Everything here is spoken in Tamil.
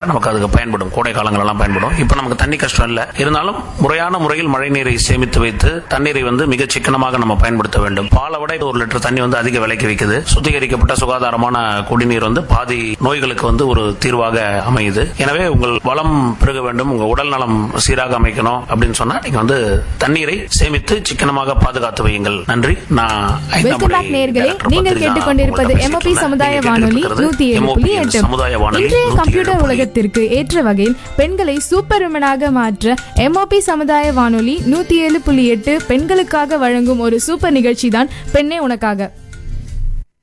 நமக்கு அதுக்கு பயன்படும் கோடை காலங்கள் எல்லாம் பயன்படும் இப்ப நமக்கு தண்ணி கஷ்டம் இல்ல இருந்தாலும் முறையான முறையில் மழை நீரை சேமித்து வைத்து தண்ணீரை வந்து மிக சிக்கனமாக நம்ம பயன்படுத்த வேண்டும் பாலை விட ஒரு லிட்டர் தண்ணி வந்து அதிக விலைக்கு விற்குது சுத்திகரிக்கப்பட்ட சுகாதாரமான குடிநீர் வந்து பாதி நோய்களுக்கு வந்து ஒரு தீர்வாக அமையுது எனவே உங்கள் வளம் பெருக வேண்டும் உங்க உடல் நலம் சீராக அமைக்கணும் அப்படின்னு சொன்னா நீங்க வந்து தண்ணீரை சேமித்து சிக்கனமாக பாதுகாத்து வையுங்கள் நன்றி நான் ஐந்தாம் வெல்கம் பேக் முறை நேர்களே டாக்டர் நீங்கள் பத்ரிநாத் கேட்டுக்கொண்டிருப்பது உங்கள்ட்ட எம்ஓபி பேசிட்டு சமுதாய இருக்கேன். வானொலி நீங்க நூத்தி ஏழு கேட்டுக்கிறது புள்ளி MOP எட்டு சமுதாய வானொலி இன்றைய 107 கம்ப்யூட்டர் புள்ளி உலகத்திற்கு ஏற்ற வகையில் பெண்களை சூப்பர் விமனாக மாற்ற எம்ஓபி சமுதாய வானொலி நூத்தி ஏழு புள்ளி எட்டு பெண்களுக்காக வழங்கும் ஒரு சூப்பர் நிகழ்ச்சி தான் பெண்ணே உனக்காக